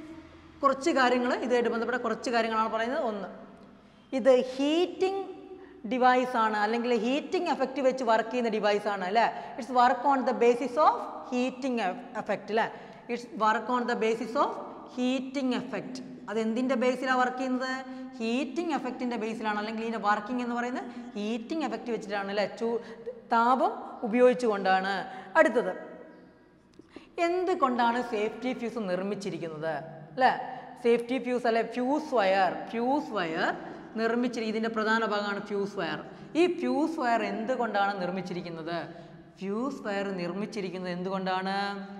കുറച്ച് കാര്യങ്ങൾ ഇതുമായിട്ട് ബന്ധപ്പെട്ട കുറച്ച് കാര്യങ്ങളാണ് പറയുന്നത് ഒന്ന് ഇത് ഹീറ്റിംഗ് ഡിവൈസ് ആണ് അല്ലെങ്കിൽ ഹീറ്റിംഗ് എഫക്റ്റ് വെച്ച് വർക്ക് ചെയ്യുന്ന ഡിവൈസ് ആണ് അല്ലേ it's work on the basis of heating effect അല്ലേ it's work on the basis of heating effect അത് എന്തിൻ്റെ ബേസിലാണ് വർക്ക് ചെയ്യുന്നത് ഹീറ്റിംഗ് എഫക്റ്റിൻ്റെ ബേസിലാണ് അല്ലെങ്കിൽ ഇതിൻ്റെ വർക്കിംഗ് എന്ന് പറയുന്നത് ഹീറ്റിംഗ് എഫക്റ്റ് വെച്ചിട്ടാണ് അല്ലേ ചൂ താപം ഉപയോഗിച്ചുകൊണ്ടാണ് അടുത്തത് എന്തുകൊണ്ടാണ് സേഫ്റ്റി ഫ്യൂസ് നിർമ്മിച്ചിരിക്കുന്നത് അല്ലേ സേഫ്റ്റി ഫ്യൂസ് അല്ലെ ഫ്യൂസ് വയർ ഫ്യൂസ് വയർ നിർമ്മിച്ചിരിക്കുന്നത് ഇതിൻ്റെ പ്രധാന ഭാഗമാണ് ഫ്യൂസ് വയർ ഈ ഫ്യൂസ് വയർ എന്തുകൊണ്ടാണ് നിർമ്മിച്ചിരിക്കുന്നത് ഫ്യൂസ് വയർ നിർമ്മിച്ചിരിക്കുന്നത് എന്തുകൊണ്ടാണ്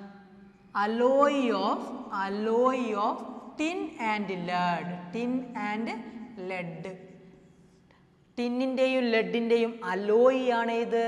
alloy of alloy of tin and lead tin and lead ടിന്നിൻ്റെയും ലെഡിൻ്റെയും അലോയി ആണ് ഇത്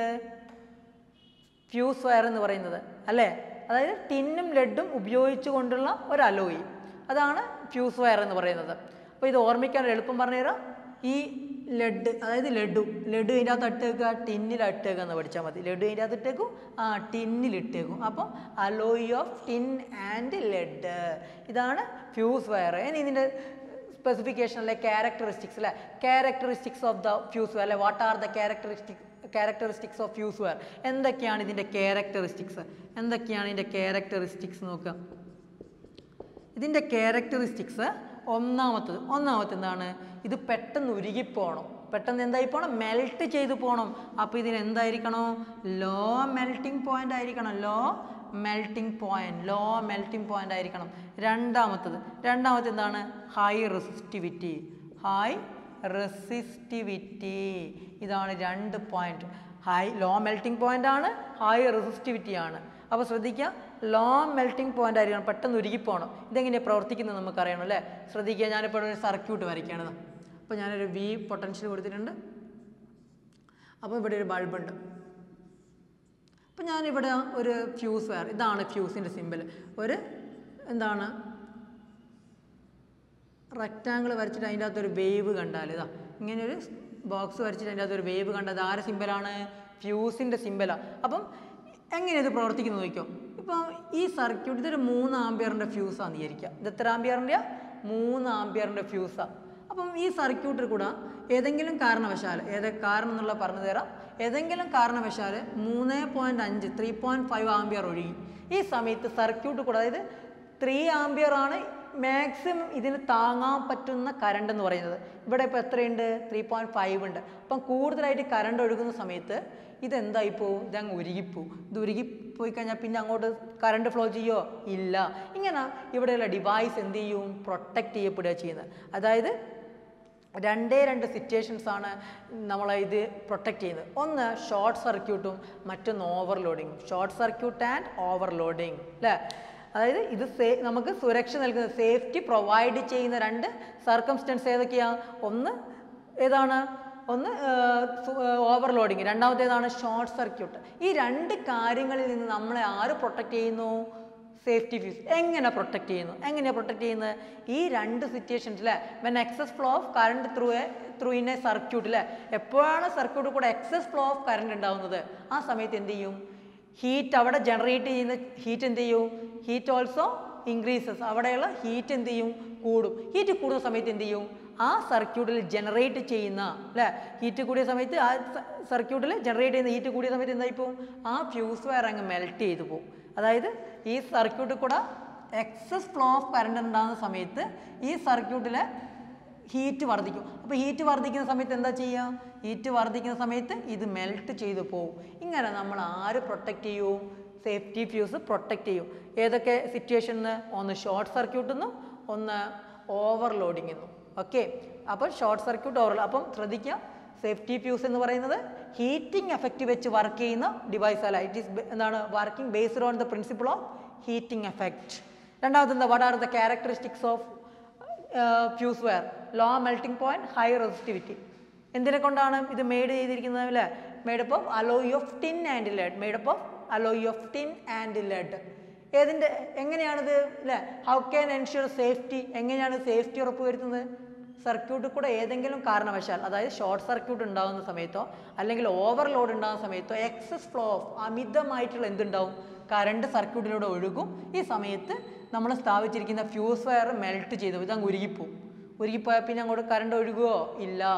ഫ്യൂസ് വയർ എന്ന് പറയുന്നത് അല്ലേ അതായത് ടിന്നും ലെഡും ഉപയോഗിച്ചുകൊണ്ടുള്ള ഒരു അലോയി അതാണ് ഫ്യൂസ് വയർ എന്ന് പറയുന്നത് അപ്പോൾ ഇത് ഓർമ്മിക്കാൻ ഒരു എളുപ്പം പറഞ്ഞുതരാം ഈ ലെഡ് അതായത് ലഡു ലഡു ഇതിൻ്റെ അകത്ത് ഇട്ടേക്കുക ടിന്നിൽ ഇട്ടേക്കുക എന്ന് പഠിച്ചാൽ മതി ലഡു ഇതിൻ്റെ അകത്ത് ഇട്ടേക്കും ആ ടിന്നിൽ ഇട്ടേക്കും അപ്പം alloy of tin and lead ഇതാണ് ഫ്യൂസ് വയർ ഇനി ഇതിൻ്റെ സ്പെസിഫിക്കേഷൻ അല്ലെ ക്യാരക്ടറിസ്റ്റിക്സ് അല്ലെ characteristics of the fuse wire അല്ലെ what are the characteristic characteristics of fuse wire എന്തൊക്കെയാണ് ഇതിൻ്റെ ക്യാരക്ടറിസ്റ്റിക്സ് എന്തൊക്കെയാണ് ഇതിൻ്റെ ക്യാരക്ടറിസ്റ്റിക്സ് നോക്കുക ഇതിൻ്റെ ക്യാരക്ടറിസ്റ്റിക്സ് ഒന്നാമത്തത് ഒന്നാമത്തെ എന്താണ് ഇത് പെട്ടെന്ന് ഉരുകിപ്പോണം പെട്ടെന്ന് എന്തായി പോകണം മെൽറ്റ് ചെയ്ത് പോകണം അപ്പോൾ ഇതിന് എന്തായിരിക്കണം ലോ മെൽറ്റിംഗ് പോയിന്റ് ആയിരിക്കണം low melting point low melting point ആയിരിക്കണം രണ്ടാമത്തത് രണ്ടാമത്തെ എന്താണ് ഹൈ റെസിസ്റ്റിവിറ്റി ഹൈ റെസിസ്റ്റിവിറ്റി ഇതാണ് രണ്ട് point high low melting point ആണ് ഹൈ റെസിസ്റ്റിവിറ്റി ആണ് അപ്പോൾ ശ്രദ്ധിക്കുക ലോ മെൽറ്റിംഗ് പോയിന്റ് ആയിരിക്കണം പെട്ടെന്ന് ഉരുകിപ്പോണം ഇതെങ്ങനെയാണ് പ്രവർത്തിക്കുന്നത് നമുക്കറിയണം അല്ലേ ശ്രദ്ധിക്കുക ഞാനിപ്പോൾ ഒരു സർക്യൂട്ട് വരയ്ക്കുകയാണ് ദാ. അപ്പോൾ ഞാനൊരു വി പൊട്ടൻഷ്യൽ കൊടുത്തിട്ടുണ്ട് അപ്പോൾ ഇവിടെ ഒരു ബൾബുണ്ട് അപ്പോൾ ഞാനിവിടെ ഒരു ഫ്യൂസ് വയർ ഇതാണ് ഫ്യൂസിൻ്റെ സിമ്പിൾ ഒരു എന്താണ് റെക്റ്റാങ്കിൾ വരച്ചിട്ട് അതിൻ്റെ അകത്ത് ഒരു വേവ് കണ്ടാൽ ഇതാ ഇങ്ങനെ ഒരു ബോക്സ് വരച്ചിട്ട് അതിൻ്റെ അകത്ത് ഒരു വേവ് കണ്ടത് അത് ആരെ സിമ്പലാണ് ഫ്യൂസിൻ്റെ സിമ്പലാണ് അപ്പം എങ്ങനെയാണ് ഇത് പ്രവർത്തിക്കുന്നത് നോക്കിയോ ഇപ്പം ഈ സർക്യൂട്ട് ഇതൊരു മൂന്ന് ആംബിയറിൻ്റെ ഫ്യൂസാന്ന് വിചാരിക്കുക ഇത് എത്ര ആംബിയറിൻ്റെ മൂന്ന് ആംബിയറിൻ്റെ ഫ്യൂസാണ് അപ്പം ഈ സർക്യൂട്ടിൽ കൂടെ ഏതെങ്കിലും കാരണവശാൽ ഏത് കാരണം എന്നുള്ള പറഞ്ഞു തരാം ഏതെങ്കിലും കാരണവശാൽ മൂന്ന് പോയിൻറ്റ് അഞ്ച് ത്രീ പോയിൻറ്റ് ഫൈവ് ആംബിയർ ഒഴുകി ഈ സമയത്ത് സർക്യൂട്ട് കൂടെ അതായത് ത്രീ ആംബിയർ ആണ് മാക്സിമം ഇതിന് താങ്ങാൻ പറ്റുന്ന കറണ്ട് എന്ന് പറയുന്നത് ഇവിടെ ഇപ്പോൾ എത്രയുണ്ട് ത്രീ പോയിൻറ്റ് ഫൈവ് ഉണ്ട് അപ്പം കൂടുതലായിട്ട് കറണ്ട് ഒഴുകുന്ന സമയത്ത് ഇതെന്തായി പോവും ഇതങ്ങ് ഉരുകിപ്പോവും ഇത് ഉരുകിപ്പോയി കഴിഞ്ഞാൽ പിന്നെ അങ്ങോട്ട് കറണ്ട് ഫ്ലോ ചെയ്യോ ഇല്ല ഇങ്ങനെ ഇവിടെയുള്ള ഡിവൈസ് എന്ത് ചെയ്യും പ്രൊട്ടക്റ്റ് ചെയ്യപ്പെടുക ചെയ്യുന്നത് അതായത് രണ്ടേ രണ്ട് സിറ്റുവേഷൻസ് ആണ് നമ്മളെ ഇത് പ്രൊട്ടക്റ്റ് ചെയ്യുന്നത് ഒന്ന് ഷോർട്ട് സർക്യൂട്ടും മറ്റൊന്ന് ഓവർലോഡിങ്ങും ഷോർട്ട് സർക്യൂട്ട് ആൻഡ് ഓവർലോഡിങ് അല്ലേ അതായത് ഇത് സേ നമുക്ക് സുരക്ഷ നൽകുന്ന സേഫ്റ്റി പ്രൊവൈഡ് ചെയ്യുന്ന രണ്ട് സർക്കംസ്റ്റൻസ് ഏതൊക്കെയാണ് ഒന്ന് ഏതാണ് ഒന്ന് ഓവർലോഡിങ് രണ്ടാമത്തേതാണ് ഷോർട്ട് സർക്യൂട്ട് ഈ രണ്ട് കാര്യങ്ങളിൽ നിന്ന് നമ്മളെ ആര് പ്രൊട്ടക്റ്റ് ചെയ്യുന്നു സേഫ്റ്റി ഫ്യൂസ് എങ്ങനെ പ്രൊട്ടക്റ്റ് ചെയ്യുന്നു എങ്ങനെയാണ് പ്രൊട്ടക്റ്റ് ചെയ്യുന്നത് ഈ രണ്ട് സിറ്റുവേഷൻസ് അല്ലേ when excess flow of current through a through in a circuit അല്ലേ എപ്പോഴാണ് സർക്യൂട്ട് കൂടെ എക്സസ് ഫ്ലോ ഓഫ് കറണ്ട് ഉണ്ടാവുന്നത് ആ സമയത്ത് എന്ത് ചെയ്യും ഹീറ്റ് അവിടെ ജനറേറ്റ് ചെയ്യുന്ന ഹീറ്റ് എന്ത് ചെയ്യും ഹീറ്റ് ഓൾസോ ഇൻക്രീസസ് അവിടെയുള്ള ഹീറ്റ് എന്ത് ചെയ്യും കൂടും ഹീറ്റ് കൂടുന്ന സമയത്ത് എന്ത് ചെയ്യും ആ സർക്യൂട്ടിൽ ജനറേറ്റ് ചെയ്യുന്ന അല്ലേ ഹീറ്റ് കൂടിയ സമയത്ത് ആ സർക്യൂട്ടിൽ ജനറേറ്റ് ചെയ്യുന്ന ഹീറ്റ് കൂടിയ സമയത്ത് എന്തായി പോകും ആ ഫ്യൂസ് വയർ അങ്ങ് മെൽറ്റ് ചെയ്തു പോകും അതായത് ഈ സർക്യൂട്ടിൽ കൂടെ എക്സസ് ഫ്ലോ ഓഫ് കറണ്ട് ഉണ്ടാകുന്ന സമയത്ത് ഈ സർക്യൂട്ടിലെ ഹീറ്റ് വർദ്ധിക്കും അപ്പോൾ ഹീറ്റ് വർദ്ധിക്കുന്ന സമയത്ത് എന്താ ചെയ്യുക ഹീറ്റ് വർദ്ധിക്കുന്ന സമയത്ത് ഇത് മെൽറ്റ് ചെയ്തു പോകും ഇങ്ങനെ നമ്മൾ ആര് പ്രൊട്ടക്റ്റ് ചെയ്യും സേഫ്റ്റി ഫ്യൂസ് പ്രൊട്ടക്റ്റ് ചെയ്യും ഏതൊക്കെ സിറ്റുവേഷനിൽ ഒന്ന് ഷോർട്ട് സർക്യൂട്ടിൽ നിന്നും ഒന്ന് ഓവർലോഡിങ്ങിൽ നിന്നും ഓക്കെ അപ്പോൾ ഷോർട്ട് സർക്യൂട്ട് ഓവർ അപ്പം ശ്രദ്ധിക്കുക സേഫ്റ്റി ഫ്യൂസ് എന്ന് പറയുന്നത് ഹീറ്റിംഗ് എഫക്റ്റ് വെച്ച് വർക്ക് ചെയ്യുന്ന ഡിവൈസ് അല്ല ഇറ്റ് ഈസ് എന്താണ് working based on the principle of heating effect രണ്ടാമത് എന്താ what are the characteristics of fuse wire low melting point high resistivity എന്തിനെ കൊണ്ടാണ് ഇത് മെയ്ഡ് ചെയ്തിരിക്കുന്നത് അല്ലേ made up of alloy of tin and lead made up of alloy of tin and lead ഏതിൻ്റെ എങ്ങനെയാണിത് അല്ലേ ഹൗ ക്യാൻ എൻഷുർ സേഫ്റ്റി എങ്ങനെയാണ് safety ഉറപ്പുവരുത്തുന്നത് സർക്യൂട്ടിൽ കൂടെ ഏതെങ്കിലും കാരണവശാൽ അതായത് ഷോർട്ട് സർക്യൂട്ട് ഉണ്ടാകുന്ന സമയത്തോ അല്ലെങ്കിൽ ഓവർലോഡ് ഉണ്ടാകുന്ന സമയത്തോ എക്സസ് ഫ്ലോ ഓഫ് അമിതമായിട്ടുള്ള എന്തുണ്ടാവും കറണ്ട് സർക്യൂട്ടിലൂടെ ഒഴുകും ഈ സമയത്ത് നമ്മൾ സ്ഥാപിച്ചിരിക്കുന്ന ഫ്യൂസ് വയർ മെൽറ്റ് ചെയ്തു ഇതങ്ങ് ഉരുകിപ്പോവും ഉരുകിപ്പോയാൽ പിന്നെ അങ്ങോട്ട് കറണ്ട് ഒഴുകുമോ ഇല്ല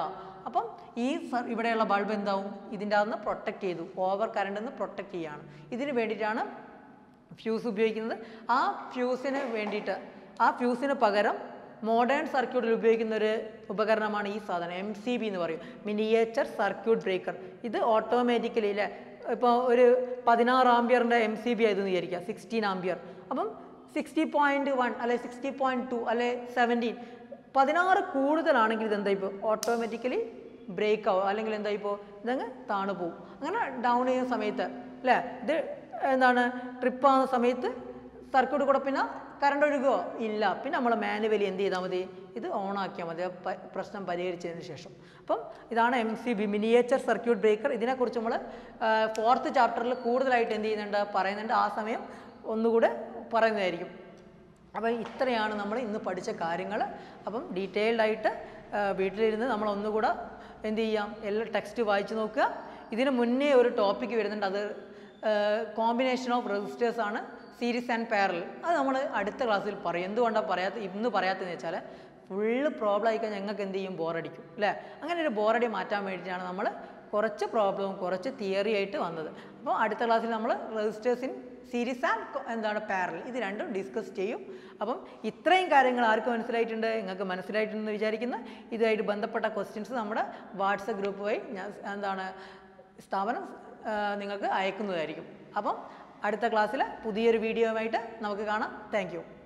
അപ്പം ഈ സ- ഇവിടെയുള്ള ബൾബ് എന്താവും ഇതിൻ്റെ അകത്ത് പ്രൊട്ടക്റ്റ് ചെയ്തു ഓവർ കറണ്ടിൽ നിന്ന് പ്രൊട്ടക്റ്റ് ചെയ്യുകയാണ് ഇതിന് വേണ്ടിയിട്ടാണ് ഫ്യൂസ് ഉപയോഗിക്കുന്നത് ആ ഫ്യൂസിന് വേണ്ടിയിട്ട് ആ ഫ്യൂസിന് പകരം മോഡേൺ സർക്യൂട്ടിൽ ഉപയോഗിക്കുന്ന ഒരു ഉപകരണമാണ് ഈ സാധനം എം സി ബി എന്ന് പറയും മിനിയേച്ചർ സർക്യൂട്ട് ബ്രേക്കർ ഇത് ഓട്ടോമാറ്റിക്കലി അല്ലേ ഇപ്പോൾ ഒരു പതിനാറ് ആംബിയറിൻ്റെ എം സി ബി ആയതെന്ന് വിചാരിക്കുക സിക്സ്റ്റീൻ ആംബിയർ അപ്പം സിക്സ്റ്റി പോയിൻറ്റ് വൺ അല്ലെ സിക്സ്റ്റി പോയിൻറ്റ് ടു അല്ലെ സെവൻറ്റീൻ പതിനാറ് കൂടുതലാണെങ്കിൽ ഇതെന്താ ഇപ്പോൾ ഓട്ടോമാറ്റിക്കലി ബ്രേക്ക് ആവും അല്ലെങ്കിൽ എന്താ ഇപ്പോൾ ഇതങ്ങ് താണു പോകും അങ്ങനെ ഡൗൺ ചെയ്യുന്ന സമയത്ത് അല്ലേ ഇത് എന്താണ് ട്രിപ്പ് ആവുന്ന സമയത്ത് സർക്യൂട്ട് കൂടെ പിന്നെ കറണ്ട് ഒഴുകുമോ ഇല്ല പിന്നെ നമ്മൾ മാനുവലി എന്ത് ചെയ്താൽ മതി ഇത് ഓൺ ആക്കിയാൽ മതി ആ പ- പ്രശ്നം പരിഹരിച്ചതിന് ശേഷം അപ്പം ഇതാണ് M C B miniature circuit breaker ഇതിനെക്കുറിച്ച് നമ്മൾ ഫോർത്ത് ചാപ്റ്ററിൽ കൂടുതലായിട്ട് എന്ത് ചെയ്യുന്നുണ്ട് പറയുന്നുണ്ട് ആ സമയം ഒന്നുകൂടെ പറയുന്നതായിരിക്കും അപ്പോൾ ഇത്രയാണ് നമ്മൾ ഇന്ന് പഠിച്ച കാര്യങ്ങൾ അപ്പം ഡീറ്റെയിൽഡ് ആയിട്ട് ആ, വീട്ടിലിരുന്ന് നമ്മൾ ഒന്നുകൂടെ എന്ത് ചെയ്യാം എല്ലാ ടെക്സ്റ്റ് വായിച്ച് നോക്കുക ഇതിന് മുന്നേ ഒരു ടോപ്പിക്ക് വരുന്നുണ്ട് അത് കോമ്പിനേഷൻ ഓഫ് രജിസ്റ്റേഴ്സ് ആണ് സീരീസ് ആൻഡ് പാരൽ അത് നമ്മൾ അടുത്ത ക്ലാസ്സിൽ പറയും എന്തുകൊണ്ടാണ് പറയാത്ത ഇന്ന് പറയാത്തതെന്ന് വെച്ചാൽ ഫുള്ള് പ്രോബ്ലം ആയിക്കഴിഞ്ഞാൽ ഞങ്ങൾക്ക് എന്ത് ചെയ്യും ബോറടിക്കും അല്ലേ അങ്ങനെ ഒരു ബോറടി മാറ്റാൻ വേണ്ടിയിട്ടാണ് നമ്മൾ കുറച്ച് പ്രോബ്ലവും കുറച്ച് തിയറി ആയിട്ട് വന്നത് അപ്പോൾ അടുത്ത ക്ലാസ്സിൽ നമ്മൾ രജിസ്റ്റേഴ്സ് ഇൻ സീരീസ് ആൻഡ് എന്താണ് പാരൽ ഇത് രണ്ടും ഡിസ്കസ് ചെയ്യും അപ്പം ഇത്രയും കാര്യങ്ങൾ ആർക്ക് മനസ്സിലായിട്ടുണ്ട് നിങ്ങൾക്ക് മനസ്സിലായിട്ടുണ്ടെന്ന് വിചാരിക്കുന്ന ഇതുമായിട്ട് ബന്ധപ്പെട്ട ക്വസ്റ്റ്യൻസ് നമ്മുടെ വാട്സപ്പ് ഗ്രൂപ്പ് വഴി ഞാൻ എന്താണ് സ്ഥാപനം ആ, നിങ്ങൾക്ക് അയക്കുന്നതായിരിക്കും അപ്പം അടുത്ത ക്ലാസ്സിൽ പുതിയൊരു വീഡിയോയുമായിട്ട് നമുക്ക് കാണാം താങ്ക്